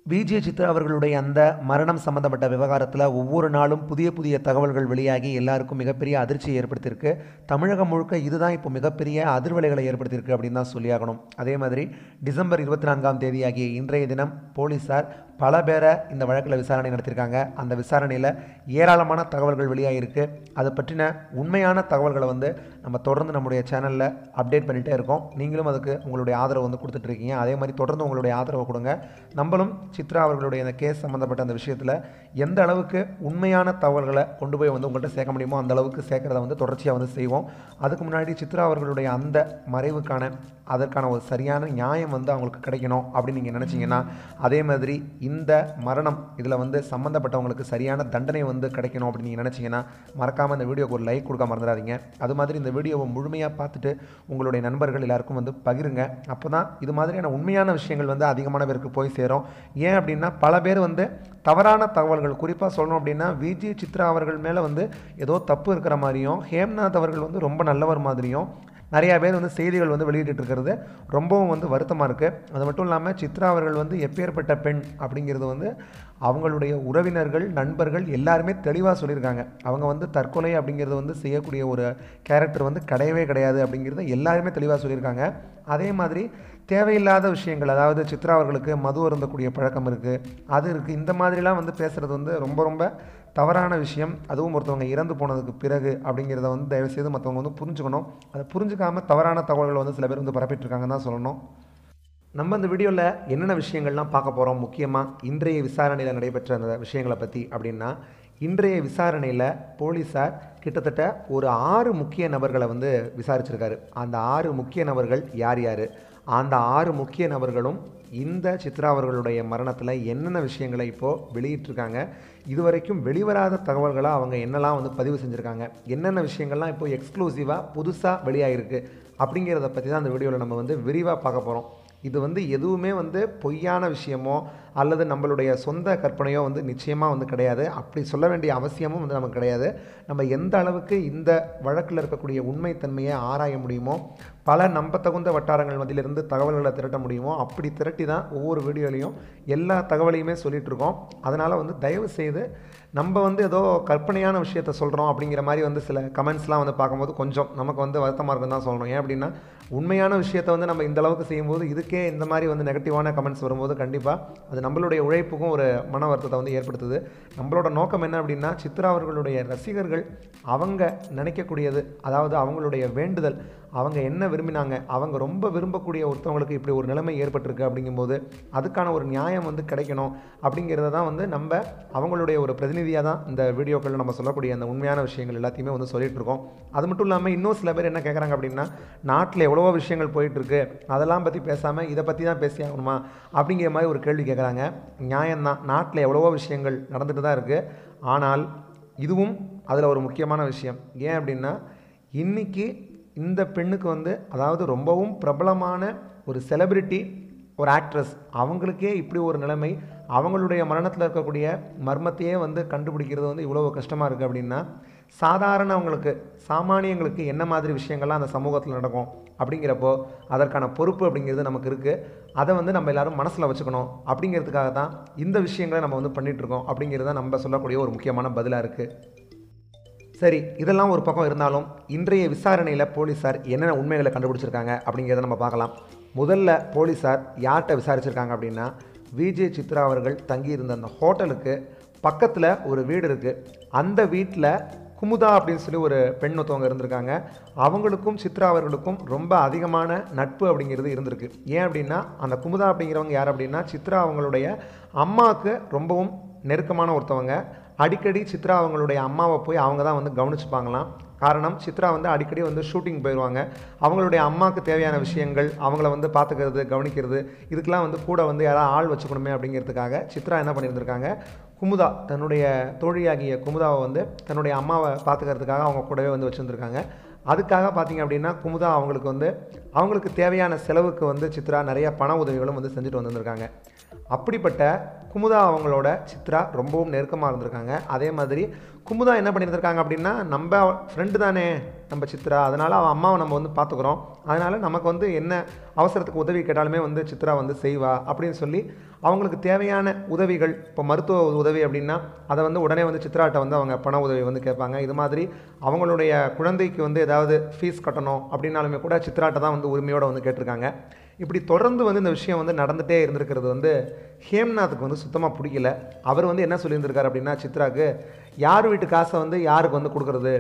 VJ Chitra அவர்களுடைய அந்த மரணம் சம்பந்தப்பட்ட விவகாரத்தில் ஒவ்வொரு நாளும் புதிய புதிய தகவல்கள் வெளியாகி எல்லாருக்கும் மிகப்பெரிய அதிர்ச்சியை ஏற்படுத்தியிருக்கு தமிழகம் முழுக்க இதுதான் இப்போ மிகப்பெரிய அதிர்வலைகளை ஏற்படுத்தியிருக்கு அப்படின்னு தான் சொல்லியாகணும் அதே மாதிரி டிசம்பர் இருபத்தி நான்காம் தேதியாகிய இன்றைய தினம் போலீஸார் பல பேரை இந்த வழக்கில் விசாரணை நடத்தியிருக்காங்க அந்த விசாரணையில் ஏராளமான தகவல்கள் வெளியாகிருக்கு அதை பற்றின உண்மையான தகவல்களை வந்து நம்ம தொடர்ந்து நம்முடைய சேனலில் அப்டேட் பண்ணிகிட்டே இருக்கோம் நீங்களும் அதுக்கு உங்களுடைய ஆதரவு வந்து கொடுத்துட்ருக்கீங்க அதே மாதிரி தொடர்ந்து உங்களுடைய ஆதரவை கொடுங்க நம்மளும் சித்ரா அவர்களுடைய அந்த கேஸ் சம்மந்தப்பட்ட அந்த விஷயத்தில் எந்த அளவுக்கு உண்மையான தகவல்களை கொண்டு போய் வந்து உங்கள்கிட்ட சேர்க்க முடியுமோ அந்த அளவுக்கு சேர்க்குறத வந்து தொடர்ச்சியாக வந்து செய்வோம் அதுக்கு முன்னாடி சித்ரா அவர்களுடைய அந்த மறைவுக்கான அதற்கான ஒரு சரியான நியாயம் வந்து அவங்களுக்கு கிடைக்கணும் அப்படின்னு நீங்கள் நினச்சிங்கன்னா அதே மாதிரி இந்த மரணம் இதில் வந்து சம்மந்தப்பட்டவங்களுக்கு சரியான தண்டனை வந்து கிடைக்கணும் அப்படின்னு நீங்கள் நினச்சிங்கன்னா மறக்காமல் இந்த வீடியோக்கு ஒரு லைக் கொடுக்க மறந்துடாதீங்க அது மாதிரி இந்த வீடியோவை முழுமையாக பார்த்துட்டு உங்களுடைய நண்பர்கள் எல்லாருக்கும் வந்து பகிருங்க அப்போ தான் இது மாதிரியான உண்மையான விஷயங்கள் வந்து அதிகமான பேருக்கு போய் சேரும் ஏன் அப்படின்னா பல பேர் வந்து தவறான தகவல்கள் குறிப்பாக சொல்லணும் அப்படின்னா விஜி சித்ரா அவர்கள் மேலே வந்து ஏதோ தப்பு இருக்கிற மாதிரியும் ஹேம்நாத் அவர்கள் வந்து ரொம்ப நல்லவர் மாதிரியும் நிறையா பேர் வந்து செய்திகள் வந்து வெளியிட்டு இருக்கிறது ரொம்பவும் வந்து வருத்தமாக இருக்குது அது மட்டும் இல்லாமல் சித்ரா அவர்கள் வந்து எப்பேற்பட்ட பெண் அப்படிங்கிறது வந்து அவங்களுடைய உறவினர்கள் நண்பர்கள் எல்லாருமே தெளிவாக சொல்லியிருக்காங்க அவங்க வந்து தற்கொலை அப்படிங்கிறது வந்து செய்யக்கூடிய ஒரு கேரக்டர் வந்து கிடையவே கிடையாது அப்படிங்கிறத எல்லாருமே தெளிவாக சொல்லியிருக்காங்க அதே மாதிரி தேவையில்லாத விஷயங்கள் அதாவது சித்ரா அவர்களுக்கு மது அருந்தக்கூடிய பழக்கம் இருக்குது அது இருக்குது இந்த மாதிரிலாம் வந்து பேசுகிறது வந்து ரொம்ப ரொம்ப தவறான விஷயம் அதுவும் ஒருத்தவங்க இறந்து போனதுக்கு பிறகு அப்படிங்கிறத வந்து தயவுசெய்து மற்றவங்க வந்து புரிஞ்சுக்கணும் அதை புரிஞ்சுக்காமல் தவறான தகவல்களை வந்து சில பேர் வந்து பரப்பிட்டுருக்காங்கன்னு தான் சொல்லணும் நம்ம இந்த வீடியோவில் என்னென்ன விஷயங்கள்லாம் பார்க்க போகிறோம் முக்கியமாக இன்றைய விசாரணையில் நடைபெற்ற அந்த விஷயங்களை பற்றி அப்படின்னா இன்றைய விசாரணையில் போலீஸார் கிட்டத்தட்ட ஒரு ஆறு முக்கிய நபர்களை வந்து விசாரிச்சிருக்காரு அந்த ஆறு முக்கிய நபர்கள் யார் யார் அந்த ஆறு முக்கிய நபர்களும் இந்த சித்ரா அவர்களுடைய மரணத்தில் என்னென்ன விஷயங்களை இப்போது வெளியிட்டிருக்காங்க இதுவரைக்கும் வெளிவராத தகவல்களை அவங்க என்னெல்லாம் வந்து பதிவு செஞ்சுருக்காங்க என்னென்ன விஷயங்கள்லாம் இப்போ எக்ஸ்க்ளூசிவாக புதுசாக வெளியாகிருக்கு அப்படிங்கிறத பற்றி தான் அந்த வீடியோவில் நம்ம வந்து விரிவாக பார்க்க போகிறோம் இது வந்து எதுவுமே வந்து பொய்யான விஷயமோ அல்லது நம்மளுடைய சொந்த கற்பனையோ வந்து நிச்சயமாக வந்து கிடையாது அப்படி சொல்ல வேண்டிய அவசியமும் வந்து நமக்கு கிடையாது நம்ம எந்த அளவுக்கு இந்த வழக்கில் இருக்கக்கூடிய உண்மைத்தன்மையை ஆராய முடியுமோ பல நம்பத்தகுந்த வட்டாரங்கள் மத்தியிலிருந்து தகவல்களை திரட்ட முடியுமோ அப்படி திரட்டி தான் ஒவ்வொரு வீடியோலையும் எல்லா தகவலையுமே சொல்லிகிட்டு இருக்கோம் அதனால் வந்து தயவு செய்து நம்ம வந்து ஏதோ கற்பனையான விஷயத்த சொல்கிறோம் அப்படிங்கிற மாதிரி வந்து சில கமெண்ட்ஸ்லாம் வந்து பார்க்கும்போது கொஞ்சம் நமக்கு வந்து வருத்தமாக இருக்கும் தான் சொல்லணும் ஏன் அப்படின்னா உண்மையான விஷயத்தை வந்து நம்ம இந்த அளவுக்கு செய்யும்போது இதுக்கே இந்த மாதிரி வந்து நெகட்டிவான கமெண்ட்ஸ் வரும்போது கண்டிப்பாக அது நம்மளுடைய உழைப்புக்கும் ஒரு மன வருத்தத்தை வந்து ஏற்படுத்துது நம்மளோட நோக்கம் என்ன அப்படின்னா சித்ரா அவர்களுடைய ரசிகர்கள் அவங்க நினைக்கக்கூடியது அதாவது அவங்களுடைய வேண்டுதல் அவங்க என்ன விரும்பினாங்க அவங்க ரொம்ப விரும்பக்கூடிய ஒருத்தவங்களுக்கு இப்படி ஒரு நிலைமை ஏற்பட்டிருக்கு அப்படிங்கும்போது அதுக்கான ஒரு நியாயம் வந்து கிடைக்கணும் அப்படிங்கிறத தான் வந்து நம்ம அவங்களுடைய ஒரு பிரதிநிதியாக தான் இந்த வீடியோக்களில் நம்ம சொல்லக்கூடிய அந்த உண்மையான விஷயங்கள் எல்லாத்தையுமே வந்து சொல்லிட்டு இருக்கோம் அது மட்டும் இல்லாமல் இன்னும் சில பேர் என்ன கேட்குறாங்க அப்படின்னா நாட்டில் எவ்வளவோ விஷயங்கள் போயிட்டுருக்கு அதெல்லாம் பற்றி பேசாமல் இதை பற்றி தான் பேசி ஆகணுமா அப்படிங்கிற மாதிரி ஒரு கேள்வி கேட்குறாங்க நியாயம்தான் நாட்டில் எவ்வளவோ விஷயங்கள் நடந்துட்டு தான் இருக்குது ஆனால் இதுவும் அதில் ஒரு முக்கியமான விஷயம் ஏன் அப்படின்னா இன்றைக்கி இந்த பெண்ணுக்கு வந்து அதாவது ரொம்பவும் பிரபலமான ஒரு செலிபிரிட்டி ஒரு ஆக்ட்ரஸ் அவங்களுக்கே இப்படி ஒரு நிலைமை அவங்களுடைய மரணத்தில் இருக்கக்கூடிய மர்மத்தையே வந்து கண்டுபிடிக்கிறது வந்து இவ்வளோ கஷ்டமாக இருக்குது அப்படின்னா சாதாரணவங்களுக்கு சாமானியங்களுக்கு என்ன மாதிரி விஷயங்கள்லாம் அந்த சமூகத்தில் நடக்கும் அப்படிங்கிறப்போ அதற்கான பொறுப்பு அப்படிங்கிறது நமக்கு இருக்குது அதை வந்து நம்ம எல்லோரும் மனசில் வச்சுக்கணும் அப்படிங்கிறதுக்காக தான் இந்த விஷயங்களை நம்ம வந்து பண்ணிகிட்ருக்கோம் அப்படிங்கிறத நம்ம சொல்லக்கூடிய ஒரு முக்கியமான பதிலாக இருக்குது சரி இதெல்லாம் ஒரு பக்கம் இருந்தாலும் இன்றைய விசாரணையில் போலீஸார் என்னென்ன உண்மைகளை கண்டுபிடிச்சிருக்காங்க அப்படிங்கிறத நம்ம பார்க்கலாம் முதல்ல போலீஸார் யார்கிட்ட விசாரிச்சிருக்காங்க அப்படின்னா விஜே சித்ரா அவர்கள் தங்கியிருந்த அந்த ஹோட்டலுக்கு பக்கத்தில் ஒரு வீடு இருக்குது அந்த வீட்டில் குமுதா அப்படின்னு சொல்லி ஒரு பெண் ஒருத்தவங்க இருந்திருக்காங்க அவங்களுக்கும் சித்ரா அவர்களுக்கும் ரொம்ப அதிகமான நட்பு அப்படிங்கிறது இருந்திருக்கு ஏன் அப்படின்னா அந்த குமுதா அப்படிங்கிறவங்க யார் அப்படின்னா சித்ரா அவங்களுடைய அம்மாவுக்கு ரொம்பவும் நெருக்கமான ஒருத்தவங்க அடிக்கடி சித்ரா அவங்களுடைய அம்மாவை போய் அவங்க தான் வந்து கவனிச்சுப்பாங்களாம் காரணம் சித்ரா வந்து அடிக்கடி வந்து ஷூட்டிங் போயிடுவாங்க அவங்களுடைய அம்மாவுக்கு தேவையான விஷயங்கள் அவங்கள வந்து பார்த்துக்கிறது கவனிக்கிறது இதுக்கெலாம் வந்து கூட வந்து யாராவது ஆள் வச்சுக்கணுமே அப்படிங்கிறதுக்காக சித்ரா என்ன பண்ணியிருந்திருக்காங்க குமுதா தன்னுடைய தோழியாகிய குமுதாவை வந்து தன்னுடைய அம்மாவை பார்த்துக்கிறதுக்காக அவங்க கூடவே வந்து வச்சுருந்துருக்காங்க அதுக்காக பார்த்தீங்க அப்படின்னா குமுதா அவங்களுக்கு வந்து அவங்களுக்கு தேவையான செலவுக்கு வந்து சித்ரா நிறைய பண உதவிகளும் வந்து செஞ்சுட்டு வந்திருக்காங்க அப்படிப்பட்ட குமுதா அவங்களோட சித்ரா ரொம்பவும் நெருக்கமாக இருந்திருக்காங்க அதே மாதிரி குமுதா என்ன பண்ணியிருந்திருக்காங்க அப்படின்னா நம்ம ஃப்ரெண்டு தானே நம்ம சித்ரா அதனால் அவன் அம்மாவை நம்ம வந்து பார்த்துக்குறோம் அதனால் நமக்கு வந்து என்ன அவசரத்துக்கு உதவி கேட்டாலுமே வந்து சித்ரா வந்து செய்வா அப்படின்னு சொல்லி அவங்களுக்கு தேவையான உதவிகள் இப்போ மருத்துவ உதவி அப்படின்னா அதை வந்து உடனே வந்து சித்ராட்ட வந்து அவங்க பண உதவி வந்து கேட்பாங்க இது மாதிரி அவங்களுடைய குழந்தைக்கு வந்து ஏதாவது ஃபீஸ் கட்டணும் அப்படின்னாலுமே கூட சித்ராட்ட தான் வந்து உரிமையோடு வந்து கேட்டிருக்காங்க இப்படி தொடர்ந்து வந்து இந்த விஷயம் வந்து நடந்துகிட்டே இருந்திருக்கிறது வந்து ஹேம்நாத்துக்கு வந்து சுத்தமாக பிடிக்கல அவர் வந்து என்ன சொல்லியிருந்திருக்காரு அப்படின்னா சித்ராக்கு யார் வீட்டு காசை வந்து யாருக்கு வந்து கொடுக்குறது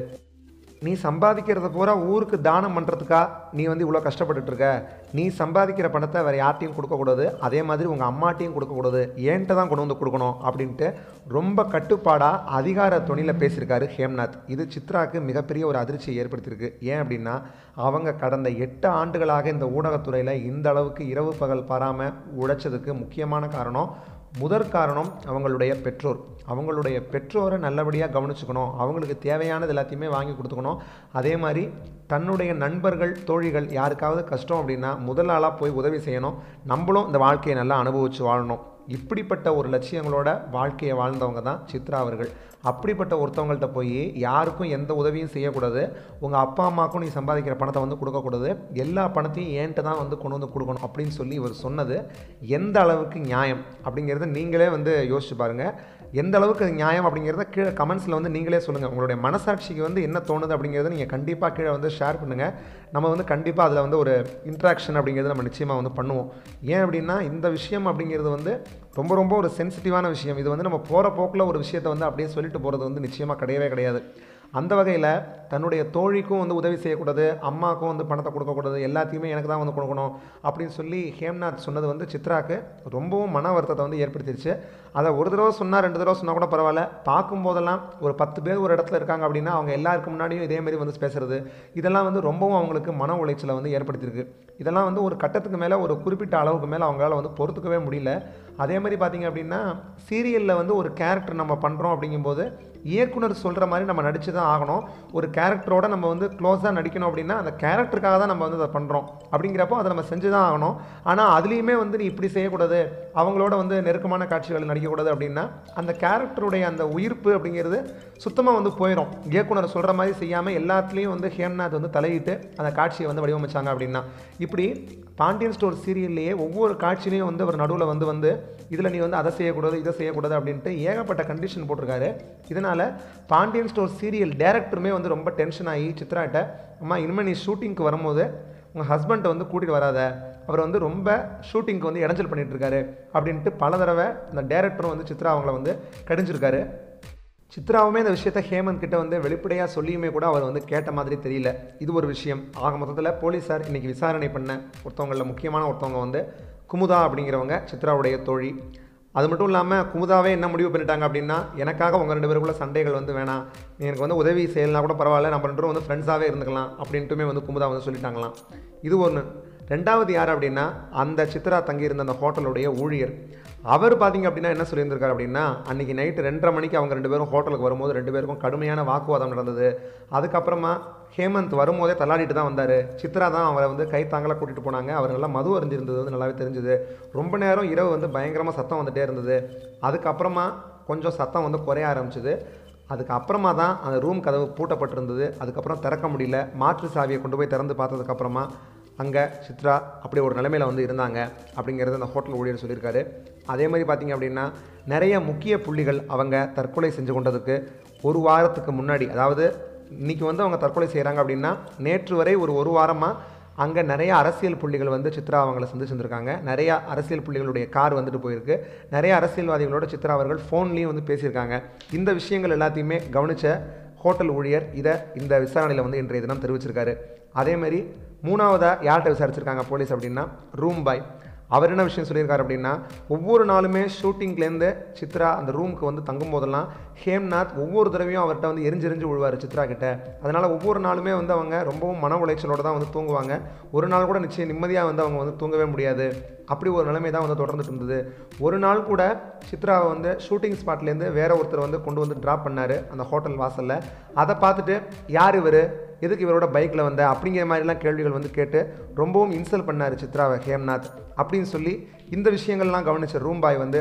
நீ சம்பாதிக்கிறத பூரா ஊருக்கு தானம் பண்ணுறதுக்கா நீ வந்து இவ்வளோ கஷ்டப்பட்டுட்டு இருக்க நீ சம்பாதிக்கிற பணத்தை வேறு யார்ட்டையும் கொடுக்கக்கூடாது அதே மாதிரி உங்கள் அம்மாட்டையும் கொடுக்கக்கூடாது ஏன்ட்ட தான் கொண்டு வந்து கொடுக்கணும் அப்படின்ட்டு ரொம்ப கட்டுப்பாடாக அதிகார துணியில் பேசியிருக்காரு ஹேம்நாத் இது சித்ராக்கு மிகப்பெரிய ஒரு அதிர்ச்சியை ஏற்படுத்தியிருக்கு ஏன் அப்படின்னா அவங்க கடந்த எட்டு ஆண்டுகளாக இந்த ஊடகத்துறையில் இந்த அளவுக்கு இரவு பகல் பாராமல் உழைச்சதுக்கு முக்கியமான காரணம் முதற் காரணம் அவங்களுடைய பெற்றோர் அவங்களுடைய பெற்றோரை நல்லபடியாக கவனிச்சுக்கணும் அவங்களுக்கு தேவையானது எல்லாத்தையுமே வாங்கி கொடுத்துக்கணும் அதே மாதிரி தன்னுடைய நண்பர்கள் தோழிகள் யாருக்காவது கஷ்டம் அப்படின்னா முதல் ஆளாக போய் உதவி செய்யணும் நம்மளும் இந்த வாழ்க்கையை நல்லா அனுபவித்து வாழணும் இப்படிப்பட்ட ஒரு லட்சியங்களோட வாழ்க்கையை வாழ்ந்தவங்க தான் சித்ரா அவர்கள் அப்படிப்பட்ட ஒருத்தவங்கள்ட்ட போய் யாருக்கும் எந்த உதவியும் செய்யக்கூடாது உங்கள் அப்பா அம்மாவுக்கும் நீ சம்பாதிக்கிற பணத்தை வந்து கொடுக்கக்கூடாது எல்லா பணத்தையும் ஏன்ட்டு தான் வந்து கொண்டு வந்து கொடுக்கணும் அப்படின்னு சொல்லி இவர் சொன்னது எந்த அளவுக்கு நியாயம் அப்படிங்கிறத நீங்களே வந்து யோசிச்சு பாருங்கள் எந்த அளவுக்கு அது நியாயம் அப்படிங்கிறத கீழே கமெண்ட்ஸில் வந்து நீங்களே சொல்லுங்கள் உங்களுடைய மனசாட்சிக்கு வந்து என்ன தோணுது அப்படிங்கிறத நீங்கள் கண்டிப்பாக கீழே வந்து ஷேர் பண்ணுங்கள் நம்ம வந்து கண்டிப்பாக அதில் வந்து ஒரு இன்ட்ராக்ஷன் அப்படிங்கிறது நம்ம நிச்சயமாக வந்து பண்ணுவோம் ஏன் அப்படின்னா இந்த விஷயம் அப்படிங்கிறது வந்து ரொம்ப ரொம்ப ஒரு சென்சிட்டிவான விஷயம் இது வந்து நம்ம போகிற போக்கில் ஒரு விஷயத்தை வந்து அப்படியே சொல்லிட்டு போகிறது வந்து நிச்சயமாக கிடையவே கிடையாது அந்த வகையில் தன்னுடைய தோழிக்கும் வந்து உதவி செய்யக்கூடாது அம்மாவுக்கும் வந்து பணத்தை கொடுக்கக்கூடாது எல்லாத்தையுமே எனக்கு தான் வந்து கொடுக்கணும் அப்படின்னு சொல்லி ஹேம்நாத் சொன்னது வந்து சித்ராக்கு ரொம்பவும் மன வருத்தத்தை வந்து ஏற்படுத்திடுச்சு அதை ஒரு தடவை சொன்னால் ரெண்டு தடவை சொன்னால் கூட பரவாயில்ல பார்க்கும்போதெல்லாம் ஒரு பத்து பேர் ஒரு இடத்துல இருக்காங்க அப்படின்னா அவங்க எல்லாருக்கு முன்னாடியும் இதே மாதிரி வந்து பேசுறது இதெல்லாம் வந்து ரொம்பவும் அவங்களுக்கு மன உளைச்சலை வந்து ஏற்படுத்தியிருக்கு இதெல்லாம் வந்து ஒரு கட்டத்துக்கு மேலே ஒரு குறிப்பிட்ட அளவுக்கு மேலே அவங்களால வந்து பொறுத்துக்கவே முடியல அதே மாதிரி பார்த்தீங்க அப்படின்னா சீரியலில் வந்து ஒரு கேரக்டர் நம்ம பண்ணுறோம் அப்படிங்கும்போது இயக்குனர் சொல்கிற மாதிரி நம்ம நடிச்சு தான் ஆகணும் ஒரு கேரக்டரோட நம்ம வந்து க்ளோஸாக நடிக்கணும் அப்படின்னா அந்த கேரக்டருக்காக தான் நம்ம வந்து அதை பண்ணுறோம் அப்படிங்கிறப்போ அதை நம்ம செஞ்சு தான் ஆகணும் ஆனால் அதுலேயுமே வந்து நீ இப்படி செய்யக்கூடாது அவங்களோட வந்து நெருக்கமான காட்சிகள் நடிக்கக்கூடாது அப்படின்னா அந்த கேரக்டருடைய அந்த உயிர்ப்பு அப்படிங்கிறது சுத்தமாக வந்து போயிடும் இயக்குனர் சொல்கிற மாதிரி செய்யாமல் எல்லாத்துலேயும் வந்து ஹேம்நாத் வந்து தலையிட்டு அந்த காட்சியை வந்து வடிவமைச்சாங்க அப்படின்னா இப்படி பாண்டியன் ஸ்டோர் சீரியல்லையே ஒவ்வொரு காட்சியிலையும் வந்து அவர் நடுவில் வந்து வந்து இதில் நீ வந்து அதை செய்யக்கூடாது இதை செய்யக்கூடாது அப்படின்ட்டு ஏகப்பட்ட கண்டிஷன் போட்டிருக்காரு இதனால் பாண்டியன் ஸ்டோர் சீரியல் டேரக்டருமே வந்து ரொம்ப டென்ஷன் ஆகி சித்ராட்ட அம்மா இனிமேல் நீ ஷூட்டிங்க்கு வரும்போது உங்கள் ஹஸ்பண்டை வந்து கூட்டிகிட்டு வராத அவர் வந்து ரொம்ப ஷூட்டிங்க்கு வந்து இடைஞ்சல் பண்ணிட்டு இருக்காரு அப்படின்ட்டு பல தடவை அந்த டேரக்டரும் வந்து சித்ரா அவங்கள வந்து கடிஞ்சிருக்காரு சித்ராவுமே இந்த விஷயத்த ஹேமந்த் கிட்ட வந்து வெளிப்படையாக சொல்லியுமே கூட அவர் வந்து கேட்ட மாதிரி தெரியல இது ஒரு விஷயம் ஆக மொத்தத்தில் போலீஸார் இன்னைக்கு விசாரணை பண்ண ஒருத்தவங்களில் முக்கியமான ஒருத்தவங்க வந்து குமுதா அப்படிங்கிறவங்க சித்ராவுடைய தோழி அது மட்டும் இல்லாமல் குமுதாவே என்ன முடிவு பண்ணிட்டாங்க அப்படின்னா எனக்காக உங்கள் ரெண்டு பேருக்குள்ள சண்டைகள் வந்து வேணாம் நீ எனக்கு வந்து உதவி செய்யலாம் கூட பரவாயில்ல நம்ம ரெண்டு பேரும் வந்து ஃப்ரெண்ட்ஸாகவே இருந்துக்கலாம் அப்படின்ட்டுமே வந்து குமுதா வந்து சொல்லிட்டாங்களாம் இது ஒன்று ரெண்டாவது யார் அப்படின்னா அந்த சித்ரா தங்கியிருந்த அந்த ஹோட்டலுடைய ஊழியர் அவர் பார்த்தீங்க அப்படின்னா என்ன சொல்லியிருந்திருக்காரு அப்படின்னா அன்றைக்கி நைட்டு ரெண்டரை மணிக்கு அவங்க ரெண்டு பேரும் ஹோட்டலுக்கு வரும்போது ரெண்டு பேருக்கும் கடுமையான வாக்குவாதம் நடந்தது அதுக்கப்புறமா ஹேமந்த் வரும்போதே தள்ளாடிட்டு தான் வந்தார் சித்ரா தான் அவரை வந்து கை தாங்கலாக கூட்டிகிட்டு போனாங்க அவர் நல்லா மது அறிஞ்சிருந்தது வந்து நல்லாவே தெரிஞ்சுது ரொம்ப நேரம் இரவு வந்து பயங்கரமாக சத்தம் வந்துட்டே இருந்தது அதுக்கப்புறமா கொஞ்சம் சத்தம் வந்து குறைய ஆரம்பிச்சுது அதுக்கப்புறமா தான் அந்த ரூம் கதவு பூட்டப்பட்டிருந்தது அதுக்கப்புறம் திறக்க முடியல மாற்று சாவியை கொண்டு போய் திறந்து பார்த்ததுக்கப்புறமா அங்கே சித்ரா அப்படி ஒரு நிலைமையில் வந்து இருந்தாங்க அப்படிங்கிறது அந்த ஹோட்டல் ஊழியர் சொல்லியிருக்காரு அதே மாதிரி பார்த்தீங்க அப்படின்னா நிறைய முக்கிய புள்ளிகள் அவங்க தற்கொலை செஞ்சு கொண்டதுக்கு ஒரு வாரத்துக்கு முன்னாடி அதாவது இன்னைக்கு வந்து அவங்க தற்கொலை செய்கிறாங்க அப்படின்னா நேற்று வரை ஒரு ஒரு வாரமாக அங்கே நிறைய அரசியல் புள்ளிகள் வந்து சித்ரா அவங்கள சந்திச்சிருந்திருக்காங்க நிறைய அரசியல் புள்ளிகளுடைய கார் வந்துட்டு போயிருக்கு நிறைய அரசியல்வாதிகளோட சித்ரா அவர்கள் ஃபோன்லேயும் வந்து பேசியிருக்காங்க இந்த விஷயங்கள் எல்லாத்தையுமே கவனித்த ஹோட்டல் ஊழியர் இதை இந்த விசாரணையில் வந்து இன்றைய தினம் தெரிவிச்சிருக்காரு அதேமாதிரி மூணாவதாக யார்கிட்ட விசாரிச்சிருக்காங்க போலீஸ் அப்படின்னா ரூம் பாய் அவர் என்ன விஷயம் சொல்லியிருக்காரு அப்படின்னா ஒவ்வொரு நாளுமே ஷூட்டிங்லேருந்து சித்ரா அந்த ரூமுக்கு வந்து தங்கும் போதெல்லாம் ஹேம்நாத் ஒவ்வொரு தடவையும் அவர்கிட்ட வந்து எரிஞ்செரிஞ்சு விழுவார் சித்ரா கிட்ட அதனால் ஒவ்வொரு நாளுமே வந்து அவங்க ரொம்பவும் மன உளைச்சலோட தான் வந்து தூங்குவாங்க ஒரு நாள் கூட நிச்சயம் நிம்மதியாக வந்து அவங்க வந்து தூங்கவே முடியாது அப்படி ஒரு நிலைமை தான் வந்து தொடர்ந்துட்டு இருந்தது ஒரு நாள் கூட சித்ராவை வந்து ஷூட்டிங் ஸ்பாட்லேருந்து வேற ஒருத்தர் வந்து கொண்டு வந்து ட்ராப் பண்ணார் அந்த ஹோட்டல் வாசலில் அதை பார்த்துட்டு யார் இவர் எதுக்கு இவரோட பைக்கில் வந்த அப்படிங்கிற மாதிரிலாம் கேள்விகள் வந்து கேட்டு ரொம்பவும் இன்சல்ட் பண்ணார் சித்ராவை ஹேம்நாத் அப்படின்னு சொல்லி இந்த விஷயங்கள்லாம் கவனிச்ச ரூம் பாய் வந்து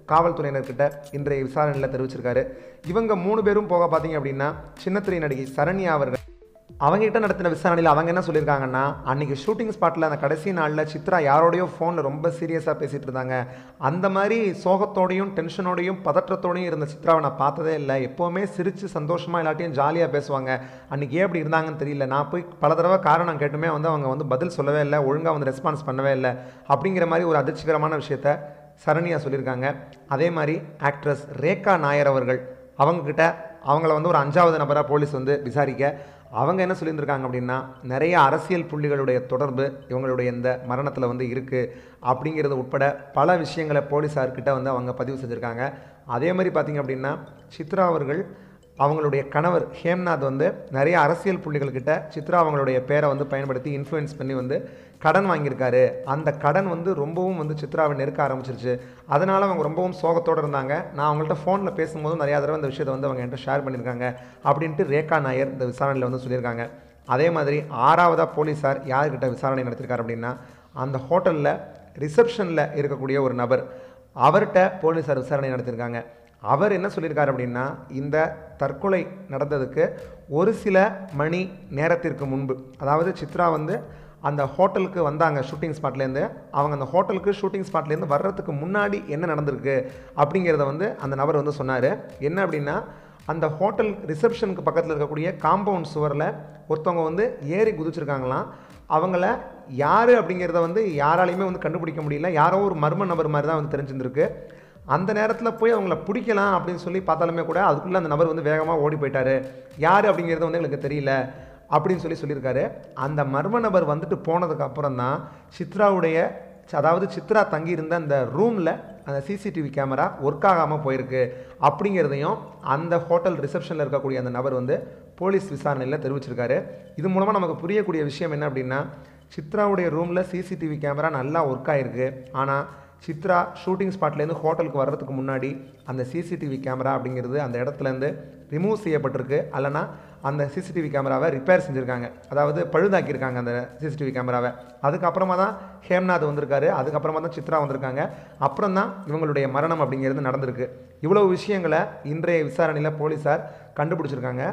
காவல்துறையினர்கிட்ட இன்றைய விசாரணையில் தெரிவிச்சிருக்காரு இவங்க மூணு பேரும் போக பார்த்தீங்க அப்படின்னா சின்னத்திரை நடிகை சரண்யா அவர்கள் அவங்ககிட்ட நடத்தின விசாரணையில் அவங்க என்ன சொல்லியிருக்காங்கன்னா அன்றைக்கி ஷூட்டிங் ஸ்பாட்டில் அந்த கடைசி நாளில் சித்ரா யாரோடையோ ஃபோனில் ரொம்ப சீரியஸாக பேசிகிட்டு இருந்தாங்க அந்த மாதிரி சோகத்தோடையும் டென்ஷனோடையும் பதற்றத்தோடையும் இருந்த சித்ராவை நான் பார்த்ததே இல்லை எப்போவுமே சிரித்து சந்தோஷமாக எல்லாட்டையும் ஜாலியாக பேசுவாங்க அன்றைக்கி ஏன் அப்படி இருந்தாங்கன்னு தெரியல நான் போய் பல தடவை காரணம் கேட்டுமே வந்து அவங்க வந்து பதில் சொல்லவே இல்லை ஒழுங்காக வந்து ரெஸ்பான்ஸ் பண்ணவே இல்லை அப்படிங்கிற மாதிரி ஒரு அதிர்ச்சிகரமான விஷயத்த சரண்யா சொல்லியிருக்காங்க அதே மாதிரி ஆக்ட்ரஸ் ரேகா நாயர் அவர்கள் அவங்கக்கிட்ட அவங்கள வந்து ஒரு அஞ்சாவது நபராக போலீஸ் வந்து விசாரிக்க அவங்க என்ன சொல்லியிருந்திருக்காங்க அப்படின்னா நிறைய அரசியல் புள்ளிகளுடைய தொடர்பு இவங்களுடைய இந்த மரணத்தில் வந்து இருக்குது அப்படிங்கிறது உட்பட பல விஷயங்களை போலீஸார்கிட்ட வந்து அவங்க பதிவு செஞ்சுருக்காங்க அதே மாதிரி பார்த்திங்க அப்படின்னா சித்ரா அவர்கள் அவங்களுடைய கணவர் ஹேம்நாத் வந்து நிறைய அரசியல் புள்ளிகள்கிட்ட சித்ரா அவங்களுடைய பேரை வந்து பயன்படுத்தி இன்ஃப்ளூயன்ஸ் பண்ணி வந்து கடன் வாங்கியிருக்காரு அந்த கடன் வந்து ரொம்பவும் வந்து சித்ராவை நெருக்க ஆரம்பிச்சிருச்சு அதனால் அவங்க ரொம்பவும் சோகத்தோடு இருந்தாங்க நான் அவங்கள்ட்ட ஃபோனில் பேசும்போதும் நிறையா தடவை இந்த விஷயத்தை வந்து அவங்க என்கிட்ட ஷேர் பண்ணியிருக்காங்க அப்படின்ட்டு ரேகா நாயர் இந்த விசாரணையில் வந்து சொல்லியிருக்காங்க அதே மாதிரி ஆறாவதாக போலீஸார் யார்கிட்ட விசாரணை நடத்திருக்காரு அப்படின்னா அந்த ஹோட்டலில் ரிசப்ஷனில் இருக்கக்கூடிய ஒரு நபர் அவர்கிட்ட போலீஸார் விசாரணை நடத்தியிருக்காங்க அவர் என்ன சொல்லியிருக்காரு அப்படின்னா இந்த தற்கொலை நடந்ததுக்கு ஒரு சில மணி நேரத்திற்கு முன்பு அதாவது சித்ரா வந்து அந்த ஹோட்டலுக்கு வந்தாங்க ஷூட்டிங் ஸ்பாட்லேருந்து அவங்க அந்த ஹோட்டலுக்கு ஷூட்டிங் ஸ்பாட்லேருந்து வர்றதுக்கு முன்னாடி என்ன நடந்திருக்கு அப்படிங்கிறத வந்து அந்த நபர் வந்து சொன்னார் என்ன அப்படின்னா அந்த ஹோட்டல் ரிசப்ஷனுக்கு பக்கத்தில் இருக்கக்கூடிய காம்பவுண்ட் சுவரில் ஒருத்தவங்க வந்து ஏறி குதிச்சிருக்காங்களாம் அவங்கள யார் அப்படிங்கிறத வந்து யாராலையுமே வந்து கண்டுபிடிக்க முடியல யாரோ ஒரு மர்ம நபர் மாதிரி தான் வந்து தெரிஞ்சிருந்திருக்கு அந்த நேரத்தில் போய் அவங்கள பிடிக்கலாம் அப்படின்னு சொல்லி பார்த்தாலுமே கூட அதுக்குள்ளே அந்த நபர் வந்து வேகமாக ஓடி போயிட்டாரு யார் அப்படிங்கிறது வந்து எங்களுக்கு தெரியல அப்படின்னு சொல்லி சொல்லியிருக்காரு அந்த மர்ம நபர் வந்துட்டு போனதுக்கு அப்புறம் தான் சித்ராவுடைய அதாவது சித்ரா தங்கியிருந்த அந்த ரூமில் அந்த சிசிடிவி கேமரா ஒர்க் ஆகாமல் போயிருக்கு அப்படிங்கிறதையும் அந்த ஹோட்டல் ரிசப்ஷனில் இருக்கக்கூடிய அந்த நபர் வந்து போலீஸ் விசாரணையில் தெரிவிச்சிருக்காரு இது மூலமாக நமக்கு புரியக்கூடிய விஷயம் என்ன அப்படின்னா சித்ராவுடைய ரூமில் சிசிடிவி கேமரா நல்லா ஒர்க் ஆகிருக்கு ஆனால் சித்ரா ஷூட்டிங் ஸ்பாட்லேருந்து ஹோட்டலுக்கு வர்றதுக்கு முன்னாடி அந்த சிசிடிவி கேமரா அப்படிங்கிறது அந்த இடத்துலேருந்து ரிமூவ் செய்யப்பட்டிருக்கு அல்லனா அந்த சிசிடிவி கேமராவை ரிப்பேர் செஞ்சுருக்காங்க அதாவது பழுதாக்கியிருக்காங்க அந்த சிசிடிவி கேமராவை அதுக்கப்புறமா தான் ஹேம்நாத் வந்திருக்காரு அதுக்கப்புறமா தான் சித்ரா வந்திருக்காங்க அப்புறம் தான் இவங்களுடைய மரணம் அப்படிங்கிறது நடந்திருக்கு இவ்வளவு விஷயங்களை இன்றைய விசாரணையில் போலீஸார் கண்டுபிடிச்சிருக்காங்க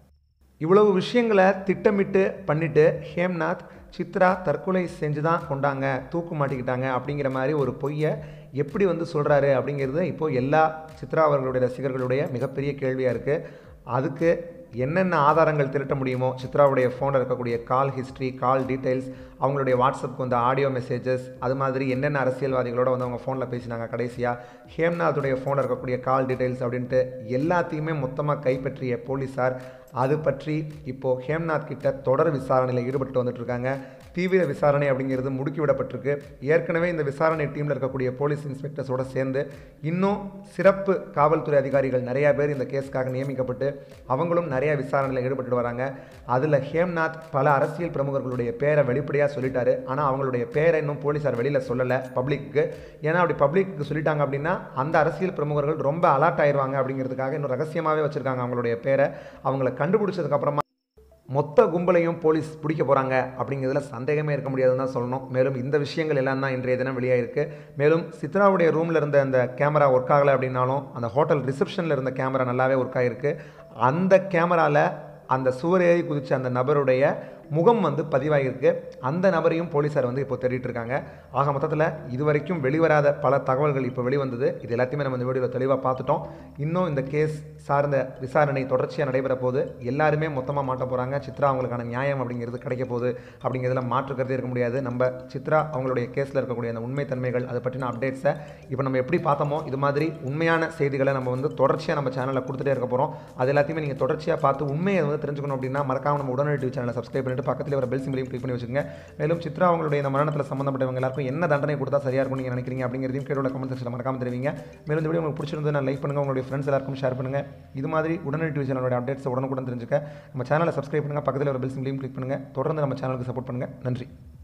இவ்வளவு விஷயங்களை திட்டமிட்டு பண்ணிட்டு ஹேம்நாத் சித்ரா தற்கொலை செஞ்சு தான் கொண்டாங்க தூக்கு மாட்டிக்கிட்டாங்க அப்படிங்கிற மாதிரி ஒரு பொய்யை எப்படி வந்து சொல்கிறாரு அப்படிங்கிறது இப்போது எல்லா சித்ரா அவர்களுடைய ரசிகர்களுடைய மிகப்பெரிய கேள்வியாக இருக்குது அதுக்கு என்னென்ன ஆதாரங்கள் திரட்ட முடியுமோ சித்ராவுடைய ஃபோனில் இருக்கக்கூடிய கால் ஹிஸ்ட்ரி கால் டீட்டெயில்ஸ் அவங்களுடைய வாட்ஸ்அப்புக்கு வந்த ஆடியோ மெசேஜஸ் அது மாதிரி என்னென்ன அரசியல்வாதிகளோட வந்து அவங்க ஃபோனில் பேசினாங்க கடைசியாக ஹேம்நாத்துடைய ஃபோனில் இருக்கக்கூடிய கால் டீட்டெயில்ஸ் அப்படின்ட்டு எல்லாத்தையுமே மொத்தமாக கைப்பற்றிய போலீஸார் அது பற்றி இப்போது ஹேம்நாத் கிட்ட தொடர் விசாரணையில் ஈடுபட்டு வந்துட்டு இருக்காங்க தீவிர விசாரணை அப்படிங்கிறது முடுக்கிவிடப்பட்டிருக்கு ஏற்கனவே இந்த விசாரணை டீமில் இருக்கக்கூடிய போலீஸ் இன்ஸ்பெக்டர்ஸோட சேர்ந்து இன்னும் சிறப்பு காவல்துறை அதிகாரிகள் நிறையா பேர் இந்த கேஸ்க்காக நியமிக்கப்பட்டு அவங்களும் நிறைய விசாரணையில் ஈடுபட்டு வராங்க அதில் ஹேம்நாத் பல அரசியல் பிரமுகர்களுடைய பேரை வெளிப்படையாக சொல்லிட்டாரு ஆனால் அவங்களுடைய பேரை இன்னும் போலீஸார் வெளியில் சொல்லலை பப்ளிக்கு ஏன்னா அப்படி பப்ளிக்கு சொல்லிட்டாங்க அப்படின்னா அந்த அரசியல் பிரமுகர்கள் ரொம்ப அலர்ட் ஆயிடுவாங்க அப்படிங்கிறதுக்காக இன்னும் ரகசியமாகவே வச்சுருக்காங்க அவங்களுடைய பேரை அவங்கள கண்டுபிடிச்சதுக்கப்புறமா மொத்த கும்பலையும் போலீஸ் பிடிக்க போகிறாங்க அப்படிங்கிறதுல சந்தேகமே இருக்க முடியாதுன்னு தான் சொல்லணும் மேலும் இந்த விஷயங்கள் எல்லாம் தான் இன்றைய தினம் வெளியாயிருக்கு மேலும் சித்ராவுடைய ரூமில் இருந்த அந்த கேமரா ஒர்க் ஆகலை அப்படின்னாலும் அந்த ஹோட்டல் ரிசப்ஷனில் இருந்த கேமரா நல்லாவே ஒர்க் ஆகிருக்கு அந்த கேமராவில் அந்த சுவரேறி குதிச்ச அந்த நபருடைய முகம் வந்து பதிவாகியிருக்கு அந்த நபரையும் போலீஸார் வந்து இப்போ தேடிட்டு இருக்காங்க ஆக மொத்தத்தில் இதுவரைக்கும் வெளிவராத பல தகவல்கள் இப்போ வெளிவந்தது இது எல்லாத்தையுமே நம்ம இந்த வீடியோவில் தெளிவாக பார்த்துட்டோம் இன்னும் இந்த கேஸ் சார்ந்த விசாரணை தொடர்ச்சியாக நடைபெற போது எல்லாருமே மொத்தமாக மாட்ட போகிறாங்க சித்ரா அவங்களுக்கான நியாயம் அப்படிங்கிறது கிடைக்க போகுது அப்படிங்கிறதுல மாற்றுக்கிறதே இருக்க முடியாது நம்ம சித்ரா அவங்களுடைய கேஸில் இருக்கக்கூடிய அந்த உண்மைத்தன்மைகள் அதை பற்றின அப்டேட்ஸை இப்போ நம்ம எப்படி பார்த்தோமோ இது மாதிரி உண்மையான செய்திகளை நம்ம வந்து தொடர்ச்சியாக நம்ம சேனலில் கொடுத்துட்டே இருக்க போகிறோம் அது எல்லாத்தையுமே நீங்கள் தொடர்ச்சியாக பார்த்து உண்மையை வந்து தெரிஞ்சுக்கணும் அப்படின்னா மறக்காம நம்ம உடனடி டிவி சேனலை சப்ஸ்கிரைப் பண்ணிட்டு பக்கத்தில் வர பெல் சிம்பிளையும் கிளிக் பண்ணி வச்சுக்கோங்க மேலும் சித்ரா அவங்களுடைய இந்த மரணத்தில் சம்மந்தப்பட்டவங்க எல்லாருக்கும் என்ன தண்டனை கொடுத்தா சரியாக இருக்கும் நீங்கள் நினைக்கிறீங்க அப்படிங்கிறதையும் கீழே கமெண்ட் செக்ஷனில் மறக்காம தெரிவிங்க மேலும் இந்த வீடியோ உங்களுக்கு பிடிச்சிருந்தது நான் லைக் பண்ணுங்கள் உங்களுடைய ஃப்ரெண்ட்ஸ் எல்லாருக்கும் ஷேர் பண்ணுங்கள் இது மாதிரி உடனடி டிவி சேனலோட அப்டேட்ஸ் உடனுக்குடன் தெரிஞ்சுக்க நம்ம சேனலை சப்ஸ்கிரைப் பண்ணுங்கள் பக்கத்தில் ஒரு பெல் சிம்பிளையும் கிளிக் பண்ணுங்கள் தொடர்ந்து நம்ம சேனலுக்கு சப்போர்ட் பண்ணுங்கள் நன்றி